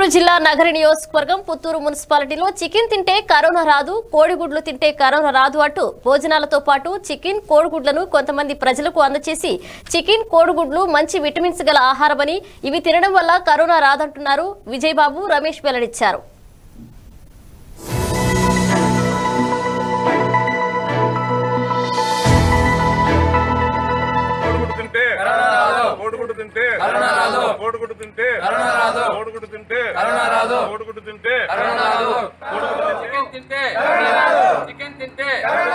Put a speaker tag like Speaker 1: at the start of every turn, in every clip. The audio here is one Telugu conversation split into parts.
Speaker 1: పుత్తూరు జిల్లా నగరి నియోజకవర్గం పుత్తూరు మున్సిపాలిటీలో చికెన్ తింటే కరోనా రాదు కోడిగుడ్లు తింటే కరోనా రాదు అంటూ భోజనాలతో పాటు చికెన్ కోడిగుడ్లను కొంతమంది ప్రజలకు అందచేసి చికెన్ కోడిగుడ్లు మంచి విటమిన్స్ గల ఆహారమని ఇవి తినడం వల్ల కరోనా రాదంటున్నారు విజయబాబు రమేష్ వెల్లడించారు
Speaker 2: కోడిగుడ్డు తింటే కోడిగుడ్డు తింటే కోడిగుడ్డు తింటే కోడిగుడ్డు తింటే కోడిగుడ్డు తింటే
Speaker 3: చికెన్ తింటే చికెన్ తింటే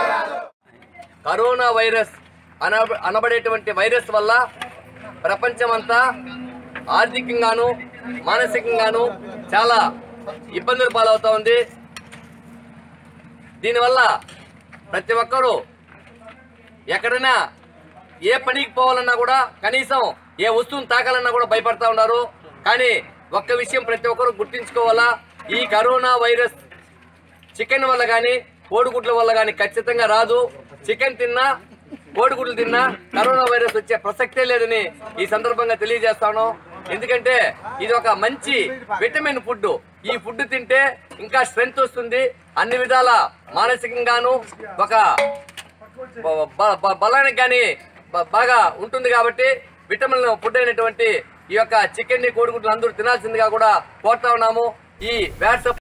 Speaker 3: కరోనా వైరస్ అన అనబడేటువంటి వైరస్ వల్ల ప్రపంచమంతా ఆర్థికంగాను మానసికంగాను చాలా ఇబ్బందులు పాలవుతా ఉంది దీనివల్ల ప్రతి ఒక్కరూ ఎక్కడైనా ఏ పనికి పోవాలన్నా కూడా కనీసం ఏ వస్తువుని తాకాలన్నా కూడా భయపడతా ఉన్నారు కానీ ఒక్క విషయం ప్రతి ఒక్కరూ గుర్తించుకోవాలా ఈ కరోనా వైరస్ చికెన్ వల్ల కానీ కోడిగుడ్ల వల్ల కానీ ఖచ్చితంగా రాదు చికెన్ తిన్నా కోడిగుడ్లు తిన్నా కరోనా వైరస్ వచ్చే ప్రసక్తే లేదని ఈ సందర్భంగా తెలియజేస్తాను ఎందుకంటే ఇది ఒక మంచి విటమిన్ ఫుడ్ ఈ ఫుడ్ తింటే ఇంకా స్ట్రెంగ్త్ వస్తుంది అన్ని విధాల మానసికంగాను ఒక బ- బ- బ- బలానికి కానీ బ- బాగా ఉంటుంది కాబట్టి విటమిన్ ఫుడ్ అయినటువంటి ఈ యొక్క చికెన్ ని కోడిగుడ్లు అందరూ తినాల్సిందిగా కూడా కోరుతా ఉన్నాము ఈ వాట్సాప్